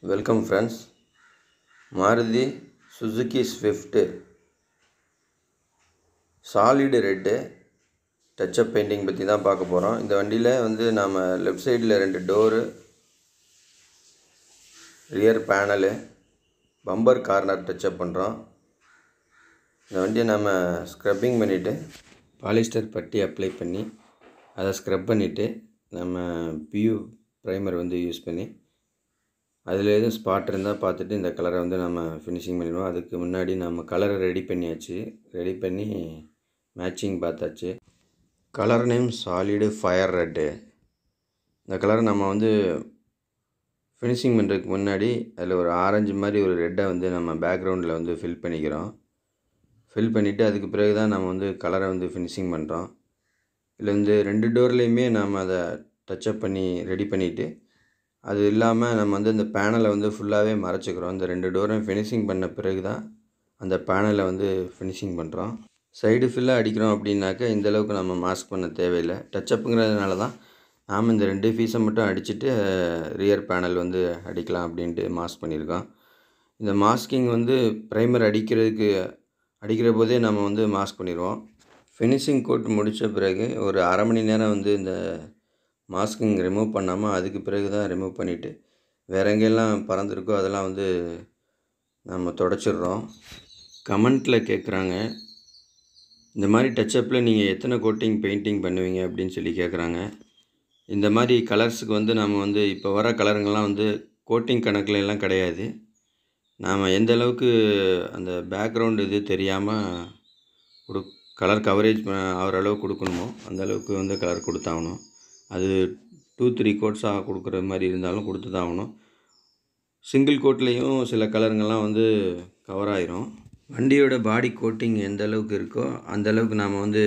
welcome friends Maruti Suzuki Swift solid red touch up painting பற்றி தான் பார்க்க போகிறோம் இந்த வண்டியில் வந்து நாம் லெஃப்ட் சைடில் ரெண்டு door rear panel bumper corner touch up பண்ணுறோம் இந்த வண்டியை நம்ம ஸ்க்ரப்பிங் பண்ணிவிட்டு பாலிஸ்டர் பட்டி அப்ளை பண்ணி அதை ஸ்க்ரப் பண்ணிவிட்டு நம்ம பியூ ப்ரைமர் வந்து யூஸ் பண்ணி அதில் எதுவும் ஸ்பாட் இருந்தால் பார்த்துட்டு இந்த கலரை வந்து நம்ம ஃபினிஷிங் பண்ணிடுவோம் அதுக்கு முன்னாடி நம்ம கலரை ரெடி பண்ணியாச்சு ரெடி பண்ணி மேட்சிங் பார்த்தாச்சு colour name solid fire red இந்த கலரை நம்ம வந்து ஃபினிஷிங் பண்ணுறதுக்கு முன்னாடி அதில் ஒரு ஆரஞ்சு மாதிரி ஒரு ரெட்டை வந்து நம்ம பேக்ரவுண்டில் வந்து ஃபில் பண்ணிக்கிறோம் ஃபில் பண்ணிவிட்டு அதுக்கு பிறகு தான் நம்ம வந்து கலரை வந்து ஃபினிஷிங் பண்ணுறோம் இதில் வந்து ரெண்டு டோர்லேயுமே நம்ம அதை டச்சப் பண்ணி ரெடி பண்ணிவிட்டு அது இல்லாமல் நம்ம வந்து இந்த பேனலை வந்து ஃபுல்லாகவே மறைச்சிக்கிறோம் இந்த ரெண்டு டோரும் ஃபினிஷிங் பண்ண பிறகு தான் அந்த பேனலை வந்து ஃபினிஷிங் பண்ணுறோம் சைடு ஃபுல்லாக அடிக்கிறோம் அப்படின்னாக்கா இந்தளவுக்கு நம்ம மாஸ்க் பண்ண தேவையில்லை டச்சப்புங்கிறதுனால தான் நாம் இந்த ரெண்டு ஃபீஸை மட்டும் அடிச்சுட்டு ரியர் பேனல் வந்து அடிக்கலாம் அப்படின்ட்டு மாஸ்க் பண்ணியிருக்கோம் இந்த மாஸ்கிங் வந்து ப்ரைமர் அடிக்கிறதுக்கு அடிக்கிற போதே நம்ம வந்து மாஸ்க் பண்ணிடுவோம் ஃபினிஷிங் கோட் முடித்த பிறகு ஒரு அரை மணி நேரம் வந்து இந்த மாஸ்கிங் ரிமூவ் பண்ணாமல் அதுக்கு பிறகு தான் ரிமூவ் பண்ணிவிட்டு வேறு எங்கெல்லாம் பறந்துருக்கோ அதெல்லாம் வந்து நம்ம தொடச்சிடுறோம் கமெண்ட்டில் கேட்குறாங்க இந்த மாதிரி டச்சப்பில் நீங்கள் எத்தனை கோட்டிங் பெயிண்டிங் பண்ணுவீங்க அப்படின்னு சொல்லி கேட்குறாங்க இந்த மாதிரி கலர்ஸுக்கு வந்து நம்ம வந்து இப்போ வர கலருங்கள்லாம் வந்து கோட்டிங் கணக்கில் எல்லாம் கிடையாது நாம் எந்த அளவுக்கு அந்த பேக்ரவுண்டு இது தெரியாமல் கொடு கலர் கவரேஜ் ஆகிற அளவுக்கு கொடுக்கணுமோ அந்த அளவுக்கு வந்து கலர் கொடுத்தாகணும் அது டூ த்ரீ கோட்ஸாக கொடுக்குற மாதிரி இருந்தாலும் கொடுத்து தான் ஆகணும் சிங்கிள் கோட்லேயும் சில கலருங்கள்லாம் வந்து கவர் ஆயிரும் வண்டியோட பாடி கோட்டிங் எந்த அளவுக்கு இருக்கோ அந்த அளவுக்கு நாம் வந்து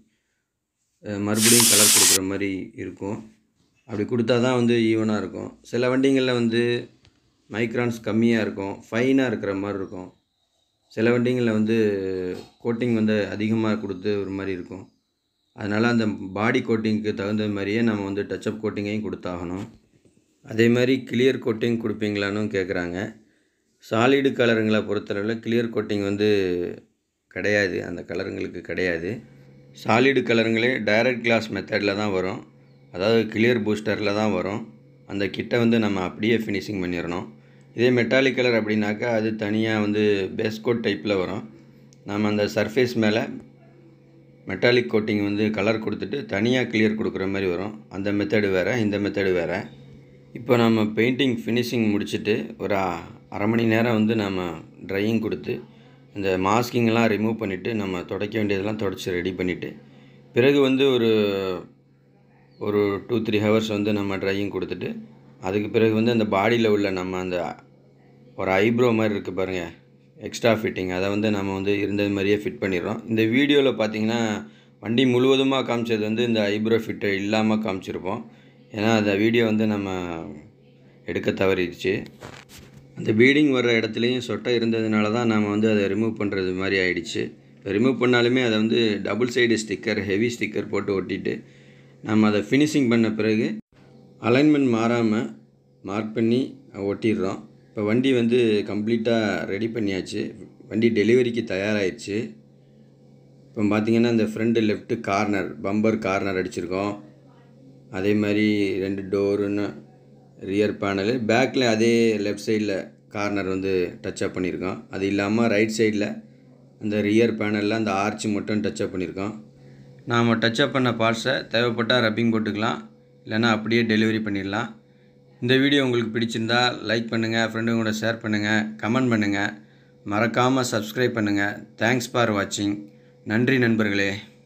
மறுபடியும் கலர் கொடுக்குற மாதிரி இருக்கும் அப்படி கொடுத்தா தான் வந்து ஈவனாக இருக்கும் சில வண்டிங்களில் வந்து மைக்ரான்ஸ் கம்மியாக இருக்கும் ஃபைனாக இருக்கிற மாதிரி இருக்கும் சில வண்டிங்களில் வந்து கோட்டிங் வந்து அதிகமாக கொடுத்து ஒரு மாதிரி இருக்கும் அதனால் அந்த பாடி கோட்டிங்க்கு தகுந்த மாதிரியே நம்ம வந்து டச்சப் கோட்டிங்கையும் கொடுத்தாகணும் அதே மாதிரி கிளியர் கோட்டிங் கொடுப்பீங்களான்னு கேட்குறாங்க சாலிடு கலருங்களை பொறுத்தளவில் கிளியர் கோட்டிங் வந்து கிடையாது அந்த கலருங்களுக்கு கிடையாது சாலிடு கலருங்களே டைரக்ட் கிளாஸ் மெத்தடில் தான் வரும் அதாவது கிளியர் பூஸ்டரில் தான் வரும் அந்த கிட்டை வந்து நம்ம அப்படியே ஃபினிஷிங் பண்ணிடணும் இதே மெட்டாலிக் கலர் அப்படின்னாக்கா அது தனியாக வந்து பேஸ் கோட் டைப்பில் வரும் நம்ம அந்த சர்ஃபேஸ் மேலே மெட்டாலிக் கோட்டிங் வந்து கலர் கொடுத்துட்டு தனியாக கிளியர் கொடுக்குற மாதிரி வரும் அந்த மெத்தடு வேறு இந்த மெத்தடு வேறு இப்போ நம்ம பெயிண்டிங் ஃபினிஷிங் முடிச்சுட்டு ஒரு அரை மணி நேரம் வந்து நம்ம ட்ரையிங் கொடுத்து இந்த மாஸ்கிங்லாம் ரிமூவ் பண்ணிவிட்டு நம்ம துடைக்க வேண்டியதெல்லாம் துடைச்சி ரெடி பண்ணிவிட்டு பிறகு வந்து ஒரு ஒரு டூ த்ரீ ஹவர்ஸ் வந்து நம்ம ட்ரையிங் கொடுத்துட்டு அதுக்கு பிறகு வந்து அந்த பாடியில் உள்ள நம்ம அந்த ஒரு ஐப்ரோ மாதிரி இருக்குது பாருங்கள் எக்ஸ்ட்ரா ஃபிட்டிங் அதை வந்து நம்ம வந்து இருந்தது மாதிரியே ஃபிட் பண்ணிடுறோம் இந்த வீடியோவில் பார்த்தீங்கன்னா வண்டி முழுவதுமாக காமிச்சது வந்து இந்த ஐப்ரோ ஃபிட்டை இல்லாமல் காமிச்சிருப்போம் ஏன்னா அந்த வீடியோ வந்து நம்ம எடுக்க தவறிடுச்சு அந்த பீடிங் வர்ற இடத்துலையும் சொட்டை இருந்ததுனால தான் நம்ம வந்து அதை ரிமூவ் பண்ணுறது மாதிரி ஆயிடுச்சு இப்போ ரிமூவ் பண்ணாலுமே அதை வந்து double side sticker heavy sticker போட்டு ஒட்டிட்டு நம்ம அதை ஃபினிஷிங் பண்ண பிறகு அலைன்மெண்ட் மாறாமல் மார்க் பண்ணி ஒட்டிடுறோம் இப்போ வண்டி வந்து கம்ப்ளீட்டாக ரெடி பண்ணியாச்சு வண்டி டெலிவரிக்கு தயாராகிடுச்சு இப்போ பார்த்திங்கன்னா இந்த front left corner bumper corner அடிச்சிருக்கோம் அதே மாதிரி ரெண்டு டோருன்னு ரியர் பேனலு பேக்கில் அதே லெஃப்ட் சைடில் கார்னர் வந்து டச்சப் பண்ணியிருக்கோம் அது இல்லாமல் ரைட் சைடில் அந்த ரியர் பேனலில் அந்த ஆர்ச் மட்டும் டச்சப் பண்ணியிருக்கோம் நாம் டச்சப் பண்ண பார்ட்ஸை தேவைப்பட்டால் ரப்பிங் போட்டுக்கலாம் இல்லைனா அப்படியே டெலிவரி பண்ணிடலாம் இந்த வீடியோ உங்களுக்கு பிடிச்சிருந்தா லைக் பண்ணுங்கள் ஃப்ரெண்டுங்க கூட ஷேர் பண்ணுங்கள் கமெண்ட் பண்ணுங்கள் மறக்காமல் சப்ஸ்கிரைப் பண்ணுங்கள் தேங்க்ஸ் ஃபார் வாட்சிங் நன்றி நண்பர்களே